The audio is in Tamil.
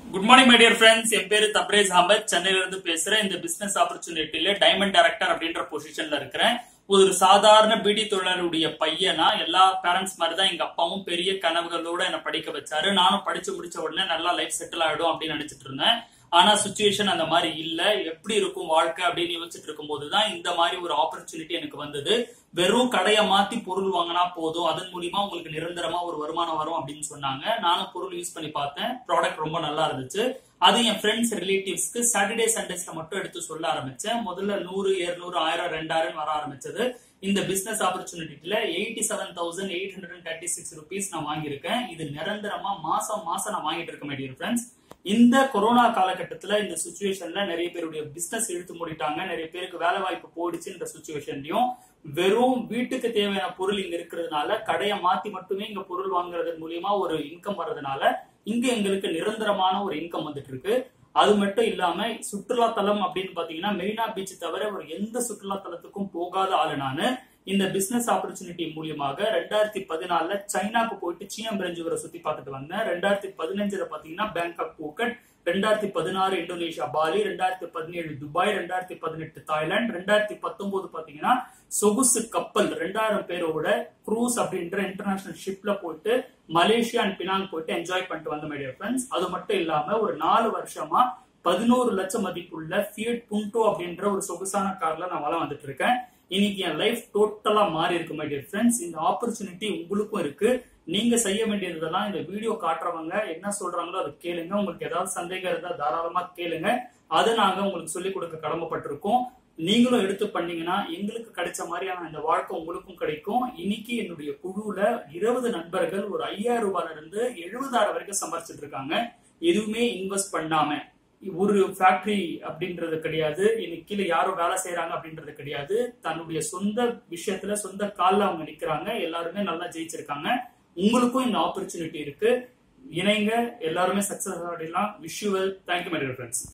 good morning my dear friends என் பேரு தப்ரேஸ் அஹமத் சென்னையில இருந்து பேசுறேன் இந்த பிசினஸ் ஆப்பர்ச்சுனிட்டில டைமண்ட் டைரக்டர் அப்படின்ற பொசிஷன்ல இருக்கிறேன் ஒரு சாதாரண பீடி தொழிலாளருடைய பையனா எல்லா பேரண்ட்ஸ் மாதிரி தான் எங்க அப்பாவும் பெரிய கனவுகளோட என்ன படிக்க வச்சாரு நானும் படிச்சு முடிச்ச உடனே நல்லா லைஃப் செட்டில் ஆயிடும் அப்படின்னு நினைச்சிட்டு இருந்தேன் ஆனா சுச்சுவேஷன் அந்த மாதிரி இல்ல எப்படி இருக்கும் வாழ்க்கை அப்படின்னு யோசிச்சுட்டு இருக்கும்போது தான் இந்த மாதிரி ஒரு ஆப்பர்ச்சுனிட்டி எனக்கு வந்தது வெறும் கடையை மாத்தி பொருள் வாங்கினா போதும் அதன் மூலியமா உங்களுக்கு நிரந்தரமா ஒரு வருமானம் வரும் அப்படின்னு சொன்னாங்க நானும் பொருள் யூஸ் பண்ணி பார்த்தேன் ப்ராடக்ட் ரொம்ப நல்லா இருந்துச்சு அது என் ஃப்ரெண்ட்ஸ் ரிலேட்டிவ்ஸ்க்கு சாட்டர்டே சண்டேஸ்ல மட்டும் எடுத்து சொல்ல ஆரம்பிச்சேன் முதல்ல நூறு இருநூறு ஆயிரம் ரெண்டாயிரம் வர ஆரம்பிச்சது இந்த பிசினஸ் ஆப்பர்ச்சுனிட்டில eighty seven thousand eight hundred and thirty six rupees நான் வாங்கியிருக்கேன் இது நிரந்தரமா மாசம் மாசம் நான் வாங்கிட்டு இருக்கேன் மை டியர் ஃப்ரெண்ட்ஸ் இந்த கொரோனா காலகட்டத்துல இந்த சுச்சுவேஷன்ல நிறைய பேருடைய பிசினஸ் இழுத்து மூடிட்டாங்க நிறைய பேருக்கு வேலை வாய்ப்பு போயிடுச்சு இந்த சுச்சுவேஷன்லயும் வெறும் வீட்டுக்கு தேவையான பொருள் இங்க இருக்கிறதுனால கடையை மாத்தி மட்டுமே இங்க பொருள் வாங்குறது மூலியமா ஒரு இன்கம் வர்றதுனால இங்க எங்களுக்கு நிரந்தரமான ஒரு இன்கம் வந்துட்டு இருக்கு அது மட்டும் இல்லாம சுற்றுலா தலம் அப்படின்னு பாத்தீங்கன்னா மெரினா பீச் தவிர ஒரு எந்த சுற்றுலா தலத்துக்கும் போகாத ஆளு நானு இந்த பிசினஸ் ஆப்பர்ச்சுனிட்டி மூலியமாக ரெண்டாயிரத்தி பதினாலுல சைனாக்கு போயிட்டு சியம்பிரஞ்சுவரை சுத்தி பார்த்துட்டு வந்தேன் ரெண்டாயிரத்தி பதினஞ்சுல பாத்தீங்கன்னா பேங்காக் பூக்கட் ரெண்டாயிரத்தி பதினாறு இந்தோனேஷியா பாலி ரெண்டாயிரத்தி பதினேழு துபாய் ரெண்டாயிரத்தி பதினெட்டு தாய்லாந்து ரெண்டாயிரத்தி பத்தொன்பது பாத்தீங்கன்னா சொகுசு கப்பல் ரெண்டாயிரம் பேரோட க்ரூஸ் அப்படின்ற இன்டர்நேஷனல் ஷிப்ல போயிட்டு மலேசியா அண்ட் பினாங் போயிட்டு என்ஜாய் பண்ணிட்டு வந்த மைடியா ஃப்ரெண்ட்ஸ் அது மட்டும் இல்லாம ஒரு நாலு வருஷமா பதினோரு லட்சம் மதிப்புள்ள ஃபியட் புண்டோ அப்படின்ற ஒரு சொகுசான கார்ல நான் வளம் வந்துட்டு இருக்கேன் இன்னைக்கு என் லைஃப் டோட்டலா மாறி இருக்கு மை டியர் ஃப்ரெண்ட்ஸ் இந்த ஆப்பர்ச்சுனிட்டி உங்களுக்கும் இருக்கு நீங்க செய்ய வேண்டியதெல்லாம் இந்த வீடியோ காட்டுறவங்க என்ன சொல்றாங்களோ அதை கேளுங்க உங்களுக்கு ஏதாவது சந்தேகம் இருந்தா தாராளமா கேளுங்க அதை நாங்க உங்களுக்கு சொல்லிக் கொடுக்க கடமைப்பட்டிருக்கோம் நீங்களும் எடுத்து பண்ணீங்கன்னா எங்களுக்கு கிடைச்ச மாதிரியான இந்த வாழ்க்கை உங்களுக்கும் கிடைக்கும் இன்னைக்கு என்னுடைய குழுல இருபது நண்பர்கள் ஒரு ஐயாயிரம் ரூபாயில இருந்து எழுபதாயிரம் வரைக்கும் சம்பாரிச்சிட்டு இருக்காங்க எதுவுமே இன்வெஸ்ட் பண்ணாம ஒரு ஃபேக்டரி அப்படின்றது கிடையாது இன்னைக்கு கீழே யாரோ வேலை செய்யறாங்க அப்படின்றது கிடையாது தன்னுடைய சொந்த விஷயத்துல சொந்த காலில் அவங்க நிக்கிறாங்க எல்லாருமே நல்லா ஜெயிச்சிருக்காங்க உங்களுக்கும் இந்த ஆப்பர்ச்சுனிட்டி இருக்கு இணைங்க எல்லாருமே சக்சஸ் ஆகிடலாம் wish you well thank you my dear friends